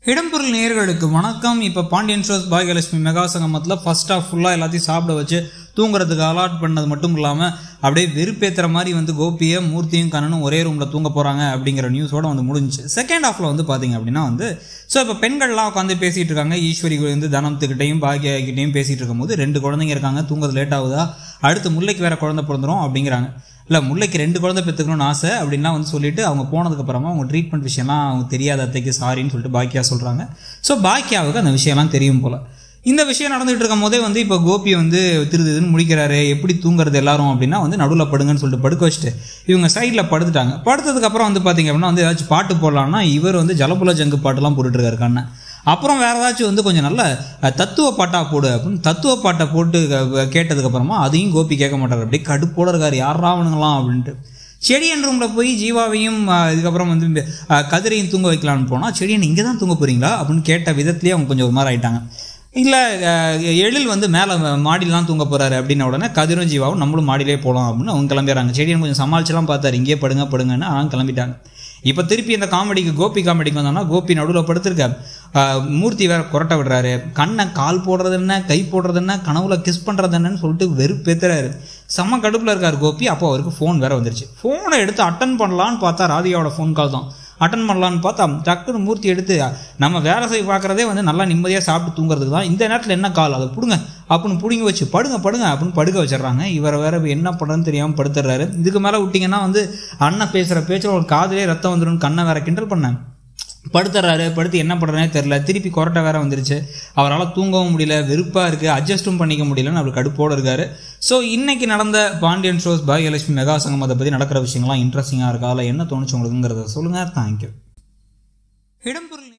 இடம்பொருள் நேயர்களுக்கு வணக்கம் இப்போ பாண்டியன் ஷோஸ் பாகியலட்சுமி மெகா சங்கமத்தில் ஃபர்ஸ்ட் ஆஃப் ஃபுல்லாக எல்லாத்தையும் சாப்பிட வச்சு தூங்குறதுக்கு அலாட் பண்ணது மட்டும் இல்லாமல் அப்படியே வெறுப்பேற்றுற மாதிரி வந்து கோபியை மூர்த்தியும் கண்ணனும் ஒரே ரூமில் தூங்க போகிறாங்க அப்படிங்கிற நியூஸோட வந்து முடிஞ்சுச்சு செகண்ட் ஹாஃபில் வந்து பார்த்தீங்க அப்படின்னா வந்து ஸோ இப்போ பெண்கள்லாம் உட்காந்து பேசிகிட்டு இருக்காங்க ஈஸ்வரி வந்து தனத்துக்கிட்டையும் பாகியகிட்டையும் பேசிகிட்டு இருக்கும்போது ரெண்டு குழந்தைங்க இருக்காங்க தூங்குறது லேட் ஆகுதா அடுத்து முல்லைக்கு வேற குழந்தை பிறந்துரும் அப்படிங்கிறாங்க இல்லை முல்லைக்கு ரெண்டு குழந்தை பெற்றுக்கணும்னு ஆசை அப்படின்லாம் வந்து சொல்லிட்டு அவங்க போனதுக்கப்புறமா அவங்க ட்ரீட்மெண்ட் விஷயம்லாம் அவங்க தெரியாத அத்தைக்கு சாரின்னு சொல்லிட்டு பாக்கியா சொல்கிறாங்க ஸோ பாக்கியாவுக்கு அந்த விஷயம்லாம் தெரியும் போல் இந்த விஷயம் நடந்துகிட்டு இருக்கும் போதே வந்து இப்போ கோபி வந்து திருதுன்னு முடிக்கிறாரு எப்படி தூங்குறது எல்லாரும் அப்படின்னா வந்து நடுவில் படுங்கன்னு சொல்லிட்டு படுக்க வச்சுட்டு இவங்க சைடில் படுத்துட்டாங்க படுத்ததுக்கப்புறம் வந்து பார்த்தீங்க அப்படின்னா வந்து ஏதாச்சும் பாட்டு போடலாம்னா இவர் வந்து ஜலபுல ஜங்கு பாட்டுலாம் போட்டுட்ருக்காரு கண்ணை அப்புறம் வேற ஏதாச்சும் வந்து கொஞ்சம் நல்ல அஹ், தத்துவ பாட்டா போடு அப்படின்னு தத்துவ பாட்டை போட்டு அஹ், கேட்டதுக்கப்புறமா அதையும் கோபி கேட்க மாட்டார் அப்படியே கடுப்போட இருக்காரு யாரா அவனுங்களாம் அப்படின்ட்டு செடியன் ரூமில் போய் ஜீவாவையும் அஹ், இதுக்கப்புறம் வந்து இந்த, அஹ், கதிரையும் தூங்க வைக்கலான்னு போனால் செடியன் இங்கே தான் தூங்க போகிறீங்களா அப்படின்னு கேட்ட விதத்துலேயே அவங்க கொஞ்சம் ஒரு மாதிரி ஆயிட்டாங்க இல்லை எழில் வந்து மேலே மாடிலாம் தூங்க போகிறாரு அப்படின்ன உடனே கதிரும் ஜீவாவும் நம்மளும் மாடியிலே போகலாம் அப்படின்னு அவங்க கிளம்பிடுறாங்க செடியன் கொஞ்சம் சமாளிச்செல்லாம் பார்த்தாரு இங்கேயே படுங்க படுங்கன்னு அவங்க கிளம்பிட்டாங்க இப்போ திருப்பி இந்த காமெடிக்கு கோபி காமெடிக்கு வந்தோம்னா கோபி நடுவில் படுத்திருக்க ஆஹ், மூர்த்தி வேற கொரட்டை விடுறாரு கண்ணை கால் போடுறது என்ன கை போடுறது என்ன கனவுல கிஸ் பண்ணுறது என்னன்னு சொல்லிட்டு வெறுப்பேத்துறாரு செம்ம கடுப்பில் இருக்கார் கோபி அப்போ அவருக்கு ஃபோன் வேற வந்துருச்சு ஃபோனை எடுத்து அட்டன் பண்ணலான்னு பார்த்தா ராதிகாவோட ஃபோன் கால் தான் அட்டன் பண்ணலான்னு பார்த்தா டக்குன்னு மூர்த்தி எடுத்து நம்ம வேலை செய்ய பார்க்குறதே வந்து நல்லா நிம்மதியாக சாப்பிட்டு தூங்குறதுக்கு தான் இந்த நேரத்தில் என்ன கால் அதை பிடுங்க அப்படின்னு பிடுங்கி வச்சு படுங்க படுங்க அப்படின்னு படுக்க வச்சிடுறாங்க இவரை வேற இப்ப என்ன பண்ணுறதுன்னு தெரியாமல் படுத்துடுறாரு இதுக்கு மேலே விட்டிங்கன்னா வந்து அண்ணன் பேசுகிற பேச்சில் ஒரு காதுலேயே ரத்தம் வந்துடும் கண்ணை வேற கிண்டல் பண்ணேன் படுத்துறாரு படுத்து என்ன பண்ணுறதுனே தெரில திருப்பி கொரட்டை வேற வந்துருச்சு அவரால் தூங்கவும் முடியல வெறுப்பாக இருக்குது அட்ஜஸ்ட்டும் பண்ணிக்க முடியலன்னு அவர் கடுப்போடு இருக்காரு ஸோ இன்னைக்கு நடந்த பாண்டியன் ஷோஸ் பாகியலட்சுமி மெகா சங்கம் அதை பற்றி நடக்கிற விஷயங்கள்லாம் இன்ட்ரெஸ்டிங்காக இருக்கா இல்லை என்ன தோணுச்சு உங்களுக்குங்கிறத சொல்லுங்கள் தேங்க்யூ இடம்பொருள்